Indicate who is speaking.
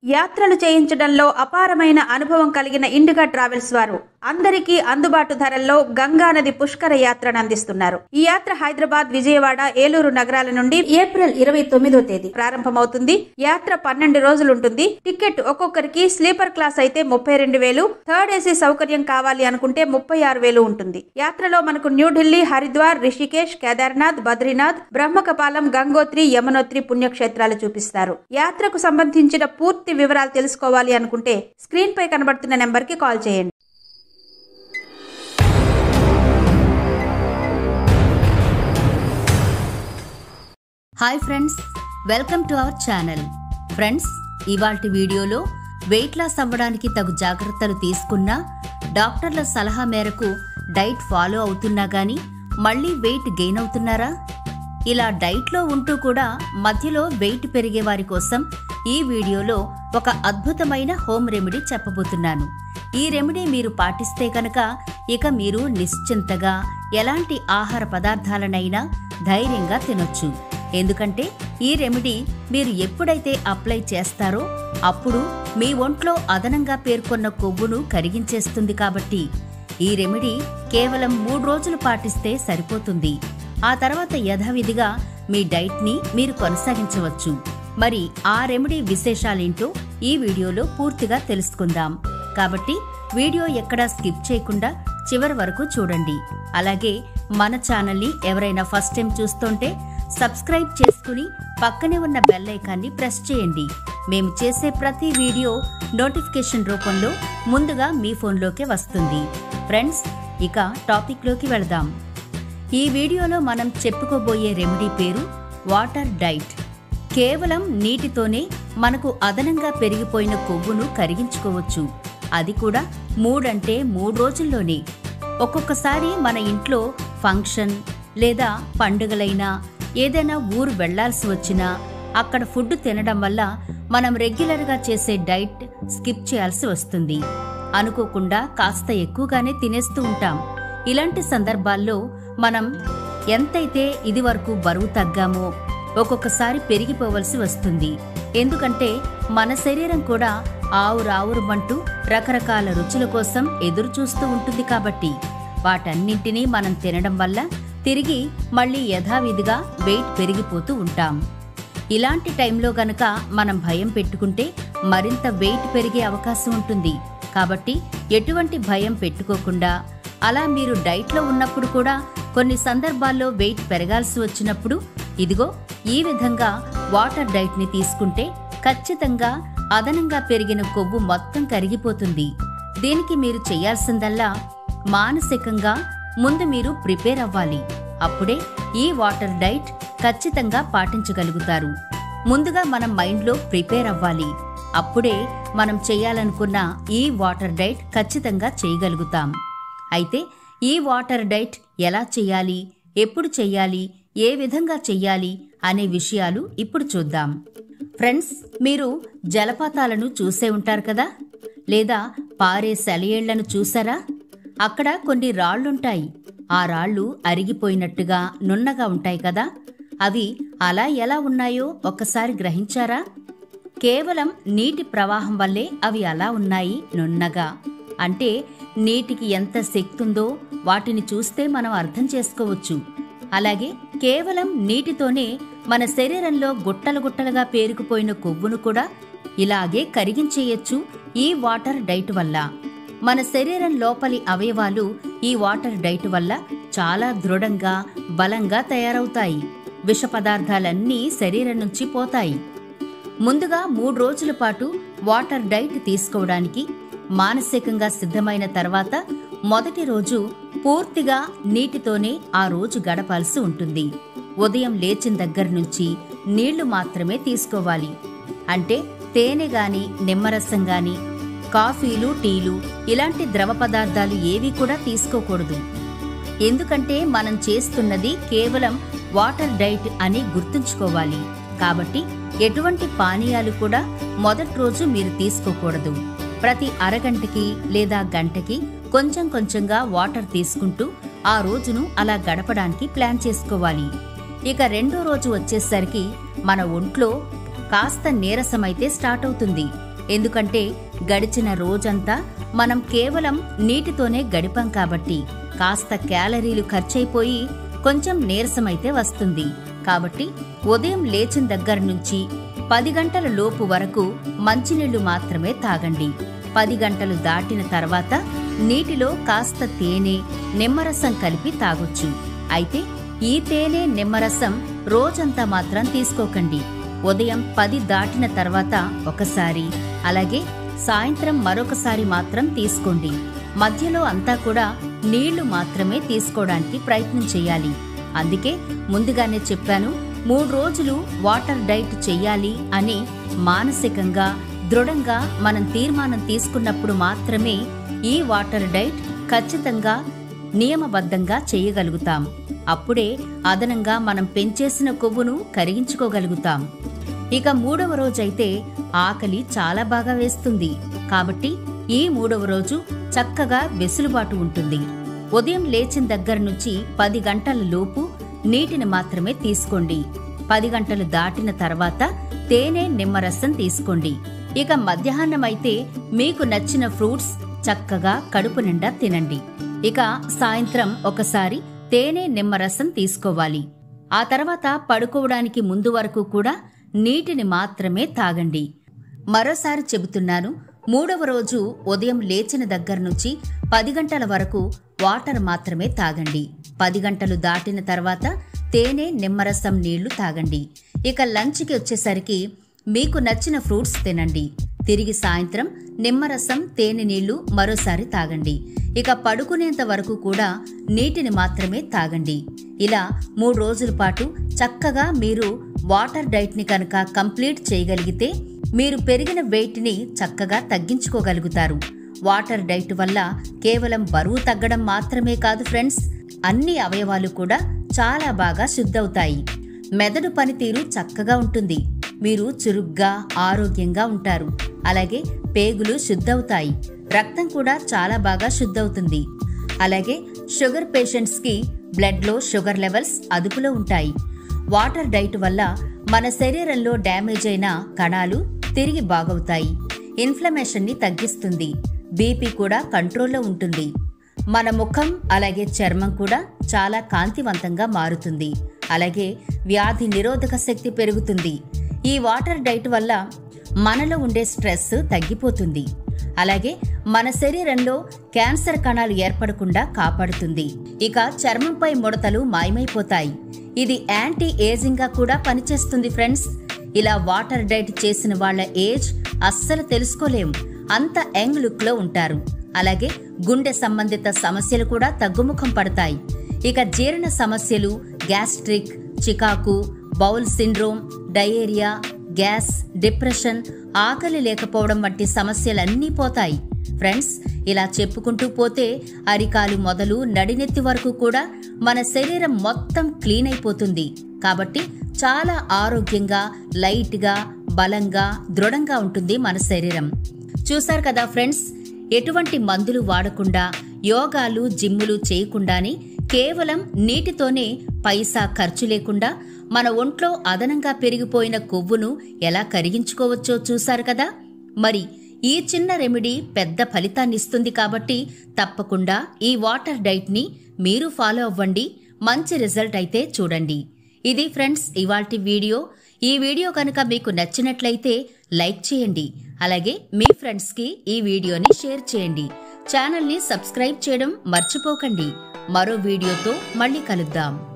Speaker 1: యాత్రలు చేయించడంలో అపారమైన అనుభవం కలిగిన ఇండిగా ట్రావెల్స్ వారు అందరికీ అందుబాటు ధరల్లో గంగా నది పుష్కర యాత్రను అందిస్తున్నారు ఈ యాత్ర హైదరాబాద్ విజయవాడ ఏలూరు నగరాల నుండి ఏప్రిల్ ఇరవై తొమ్మిదో తేదీ ప్రారంభమవుతుంది యాత్ర పన్నెండు రోజులుంటుంది టికెట్ ఒక్కొక్కరికి స్లీపర్ క్లాస్ అయితే ముప్పై రెండు వేలు థర్డ్ ఏసీ సౌకర్యం కావాలి అనుకుంటే ముప్పై ఆరు వేలు ఉంటుంది యాత్రలో మనకు న్యూఢిల్లీ హరిద్వార్ రిషికేష్ కేదార్నాథ్ బద్రీనాథ్ బ్రహ్మకపాలం గంగోత్రి యమునోత్రి పుణ్యక్షేత్రాలు చూపిస్తారు యాత్రకు సంబంధించిన పూర్తి వివరాలు తెలుసుకోవాలి అనుకుంటే స్క్రీన్ పై కనబడుతున్న నెంబర్ కి కాల్ చేయండి
Speaker 2: hi friends welcome to our channel friends ఇవాల్టి వీడియోలో వెయిట్ లాస్ అవ్వడానికి తగు జాగ్రత్తలు తీసుకున్నా డాక్టర్ల సలహా మేరకు డైట్ ఫాలో అవుతున్నా గానీ మళ్ళీ వెయిట్ గెయిన్ అవుతున్నారా ఇలా డైట్లో ఉంటూ కూడా మధ్యలో వెయిట్ పెరిగే వారి కోసం ఈ వీడియోలో ఒక అద్భుతమైన హోమ్ రెమెడీ చెప్పబోతున్నాను ఈ రెమెడీ మీరు పాటిస్తే కనుక ఇక మీరు నిశ్చింతగా ఎలాంటి ఆహార పదార్థాలనైనా ధైర్యంగా తినొచ్చు ఎందుకంటే ఈ రెమెడీ మీరు ఎప్పుడైతే అప్లై చేస్తారో అప్పుడు మీ ఒంట్లో అదనంగా పేర్కొన్న కొవ్వును కరిగించేస్తుంది కాబట్టి ఈ రెమెడీ కేవలం మూడు రోజులు పాటిస్తే సరిపోతుంది ఆ తర్వాత యథావిధిగా మీ డైట్ని మీరు కొనసాగించవచ్చు మరి ఆ రెమెడీ విశేషాలేంటో ఈ వీడియోలో పూర్తిగా తెలుసుకుందాం కాబట్టి వీడియో ఎక్కడా స్కిప్ చేయకుండా చివరి వరకు చూడండి అలాగే మన ఛానల్ని ఎవరైనా ఫస్ట్ టైం చూస్తుంటే సబ్స్క్రైబ్ చేసుకుని పక్కనే ఉన్న బెల్ ఐకాన్ని ప్రెస్ చేయండి మేము చేసే ప్రతి వీడియో నోటిఫికేషన్ రూపంలో ముందుగా మీ ఫోన్లోకే వస్తుంది ఫ్రెండ్స్ ఇక టాపిక్లోకి వెళదాం ఈ వీడియోలో మనం చెప్పుకోబోయే రెమెడీ పేరు వాటర్ డైట్ కేవలం నీటితోనే మనకు అదనంగా పెరిగిపోయిన కొవ్వును కరిగించుకోవచ్చు అది కూడా మూడంటే మూడు రోజుల్లోనే ఒక్కొక్కసారి మన ఇంట్లో ఫంక్షన్ లేదా పండుగలైనా ఏదైనా ఊరు వెళ్లాల్సి వచ్చినా అక్కడ ఫుడ్ తినడం వల్ల మనం రెగ్యులర్గా చేసే డైట్ స్కిప్ చేయాల్సి వస్తుంది అనుకోకుండా కాస్త ఎక్కువగానే తినేస్తూ ఉంటాం ఇలాంటి సందర్భాల్లో మనం ఎంతైతే ఇది వరకు బరువు తగ్గామో ఒక్కొక్కసారి పెరిగిపోవలసి వస్తుంది ఎందుకంటే మన శరీరం కూడా ఆవురావురుమంటూ రకరకాల రుచుల కోసం ఎదురు చూస్తూ ఉంటుంది కాబట్టి వాటన్నింటినీ మనం తినడం వల్ల తిరిగి మళ్ళీ యథావిధిగా వెయిట్ పెరిగిపోతూ ఉంటాం ఇలాంటి టైంలో గనక మనం భయం పెట్టుకుంటే మరింత వెయిట్ పెరిగే అవకాశం ఉంటుంది కాబట్టి ఎటువంటి భయం పెట్టుకోకుండా అలా మీరు డైట్లో ఉన్నప్పుడు కూడా కొన్ని సందర్భాల్లో వెయిట్ పెరగాల్సి వచ్చినప్పుడు ఇదిగో ఈ విధంగా వాటర్ డైట్ని తీసుకుంటే ఖచ్చితంగా అదనంగా పెరిగిన కొవ్వు మొత్తం కరిగిపోతుంది దీనికి మీరు చేయాల్సిందల్లా మానసికంగా ముందు మీరు ప్రిపేర్ అవ్వాలి అప్పుడే ఈ వాటర్ డైట్ ఖచ్చితంగా పాటించగలుగుతారు ముందుగా మనం మైండ్లో ప్రిపేర్ అవ్వాలి అప్పుడే మనం చేయాలనుకున్న ఈ వాటర్ డైట్ ఖచ్చితంగా చేయగలుగుతాం అయితే ఈ వాటర్ డైట్ ఎలా చేయాలి ఎప్పుడు చెయ్యాలి ఏ విధంగా చెయ్యాలి అనే విషయాలు ఇప్పుడు చూద్దాం ఫ్రెండ్స్ మీరు జలపాతాలను చూసే ఉంటారు కదా లేదా పారే సెలయేళ్లను చూసారా అక్కడ కొన్ని రాళ్లుంటాయి ఆ రాళ్ళు అరిగిపోయినట్టుగా నున్నగా ఉంటాయి కదా అవి అలా ఎలా ఉన్నాయో ఒక్కసారి గ్రహించారా కేవలం నీటి ప్రవాహం వల్లే అవి అలా ఉన్నాయి నున్నగా అంటే నీటికి ఎంత శక్తి ఉందో వాటిని చూస్తే మనం అర్థం చేసుకోవచ్చు అలాగే కేవలం నీటితోనే మన శరీరంలో గుట్టలు గుట్టలుగా పేరుకుపోయిన కొవ్వును కూడా ఇలాగే కరిగించేయచ్చు ఈ వాటర్ డైట్ వల్ల మన శరీరం లోపలి అవయవాలు ఈ వాటర్ డైట్ వల్ల చాలా దృఢంగా బలంగా తయారవుతాయి విష పదార్థాలన్నీ శరీరం నుంచి పోతాయి ముందుగా మూడు రోజుల పాటు వాటర్ డైట్ తీసుకోవడానికి మానసికంగా సిద్ధమైన తర్వాత మొదటి రోజు పూర్తిగా నీటితోనే ఆ రోజు గడపాల్సి ఉంటుంది ఉదయం లేచిన దగ్గర నుంచి నీళ్లు మాత్రమే తీసుకోవాలి అంటే తేనె గాని నిమ్మరసం గాని కాఫీలు టీలు ఇలాంటి ద్రవ పదార్థాలు ఏవి కూడా తీసుకోకూడదు ఎందుకంటే మనం చేస్తున్నది కేవలం వాటర్ డైట్ అని గుర్తుంచుకోవాలి కాబట్టి ఎటువంటి పానీయాలు కూడా మొదటి రోజు మీరు తీసుకోకూడదు ప్రతి అరగంటకి లేదా గంటకి కొంచెం కొంచెంగా వాటర్ తీసుకుంటూ ఆ రోజును అలా గడపడానికి ప్లాన్ చేసుకోవాలి ఇక రెండో రోజు వచ్చేసరికి మన ఒంట్లో కాస్త నీరసమైతే స్టార్ట్ అవుతుంది ఎందుకంటే గడిచిన రోజంతా మనం కేవలం నీటితోనే గడిపాం కాబట్టి కాస్త క్యాలరీలు ఖర్చయిపోయి కొంచెం నీరసమైతే వస్తుంది కాబట్టి ఉదయం లేచిన దగ్గర నుంచి పది గంటల లోపు వరకు మంచినీళ్లు మాత్రమే తాగండి పది గంటలు దాటిన తర్వాత నీటిలో కాస్త తేనె నిమ్మరసం కలిపి తాగొచ్చు అయితే ఈ తేనె నిమ్మరసం రోజంతా మాత్రం తీసుకోకండి ఉదయం పది దాటిన తర్వాత ఒకసారి అలాగే సాయంత్రం మరొకసారి మాత్రం తీసుకోండి మధ్యలో అంతా కూడా నీళ్లు మాత్రమే తీసుకోవడానికి ప్రయత్నం చేయాలి అందుకే ముందుగానే చెప్పాను మూడు రోజులు వాటర్ డైట్ చెయ్యాలి అని మానసికంగా దృఢంగా మనం తీర్మానం తీసుకున్నప్పుడు మాత్రమే ఈ వాటర్ డైట్ ఖచ్చితంగా నియమబద్ధంగా చేయగలుగుతాం అప్పుడే అదనంగా మనం పెంచేసిన కొవ్వును కరిగించుకోగలుగుతాం ఇక మూడవ రోజైతే ఆకలి చాలా బాగా వేస్తుంది కాబట్టి ఈ మూడవ రోజు చక్కగా వెసులుబాటు ఉంటుంది ఉదయం లేచిన దగ్గర నుంచి పది గంటల లోపు నీటిని మాత్రమే తీసుకోండి పది గంటలు దాటిన తర్వాత తేనె నిమ్మరసం తీసుకోండి ఇక మధ్యాహ్నం అయితే మీకు నచ్చిన ఫ్రూట్స్ చక్కగా కడుపు నిండా తినండి ఇక సాయంత్రం ఒకసారి తేనె నిమ్మరసం తీసుకోవాలి ఆ తర్వాత పడుకోవడానికి ముందు వరకు కూడా నీటిని మాత్రమే తాగండి మరోసారి చెబుతున్నాను మూడవ రోజు ఉదయం లేచిన దగ్గర నుంచి పది గంటల వరకు వాటర్ మాత్రమే తాగండి పది గంటలు దాటిన తర్వాత తేనె నిమ్మరసం నీళ్లు తాగండి ఇక లంచ్కి వచ్చేసరికి మీకు నచ్చిన ఫ్రూట్స్ తినండి తిరిగి సాయంత్రం నిమ్మరసం తేనె నీళ్లు మరోసారి తాగండి ఇక పడుకునేంత వరకు కూడా నీటిని మాత్రమే తాగండి ఇలా మూడు రోజుల పాటు చక్కగా మీరు వాటర్ డైట్ని కనుక కంప్లీట్ చేయగలిగితే మీరు పెరిగిన వెయిట్ని చక్కగా తగ్గించుకోగలుగుతారు వాటర్ డైట్ వల్ల కేవలం బరువు తగ్గడం మాత్రమే కాదు ఫ్రెండ్స్ అన్ని అవయవాలు కూడా చాలా బాగా శుద్ధవుతాయి మెదడు పనితీరు చక్కగా ఉంటుంది మీరు చురుగ్గా ఆరోగ్యంగా ఉంటారు అలాగే పేగులు శుద్ధవుతాయి రక్తం కూడా చాలా బాగా శుద్ధవుతుంది అలాగే షుగర్ పేషెంట్స్కి బ్లడ్లో షుగర్ లెవెల్స్ అదుపులో ఉంటాయి వాటర్ డైట్ వల్ల మన శరీరంలో డ్యామేజ్ అయిన కణాలు తిరిగి బాగవుతాయి ఇన్ఫ్లమేషన్ని తగ్గిస్తుంది బీపీ కూడా కంట్రోల్లో ఉంటుంది మన ముఖం అలాగే చర్మం కూడా చాలా కాంతివంతంగా మారుతుంది అలాగే వ్యాధి నిరోధక శక్తి పెరుగుతుంది ఈ వాటర్ డైట్ వల్ల మనలో ఉండే స్ట్రెస్ తగ్గిపోతుంది అలాగే మన శరీరంలో క్యాన్సర్ కణాలు ఏర్పడకుండా కాపాడుతుంది ఇక చర్మంపై ముడతలు మాయమైపోతాయి ఇది యాంటీ ఏజింగ్ గా కూడా పనిచేస్తుంది ఫ్రెండ్స్ ఇలా వాటర్ డైట్ చేసిన వాళ్ళ ఏజ్ అస్సలు తెలుసుకోలేం అంత యంగ్ లుక్ లో ఉంటారు అలాగే గుండె సంబంధిత సమస్యలు కూడా తగ్గుముఖం పడతాయి ఇక జీర్ణ సమస్యలు గ్యాస్ట్రిక్ చికాకు bowel syndrome diarrhoea gas depression ఆకలి లేకపోవడం వంటి సమస్యలన్నీ పోతాయి ఫ్రెండ్స్ ఇలా చెప్పుకుంటూ పోతే అరికాలు మొదలు నడినెత్తి వరకు కూడా మన శరీరం మొత్తం క్లీన్ అయిపోతుంది కాబట్టి చాలా ఆరోగ్యంగా లైట్గా బలంగా దృఢంగా ఉంటుంది మన శరీరం చూశారు కదా ఫ్రెండ్స్ ఎటువంటి మందులు వాడకుండా యోగాలు జిమ్ములు చేయకుండానే కేవలం నీటితోనే పైసా ఖర్చు లేకుండా మన ఒంట్లో అదనంగా పెరిగిపోయిన కొవ్వును ఎలా కరిగించుకోవచ్చో చూశారు కదా మరి ఈ చిన్న రెమెడీ పెద్ద ఫలితాన్నిస్తుంది కాబట్టి తప్పకుండా ఈ వాటర్ డైట్ని మీరు ఫాలో అవ్వండి మంచి రిజల్ట్ అయితే చూడండి ఇది ఫ్రెండ్స్ ఇవాల్టి వీడియో ఈ వీడియో కనుక మీకు నచ్చినట్లయితే లైక్ చేయండి అలాగే మీ ఫ్రెండ్స్కి ఈ వీడియోని షేర్ చేయండి ఛానల్ని సబ్స్క్రైబ్ చేయడం మర్చిపోకండి మరో వీడియోతో మళ్ళీ కలుద్దాం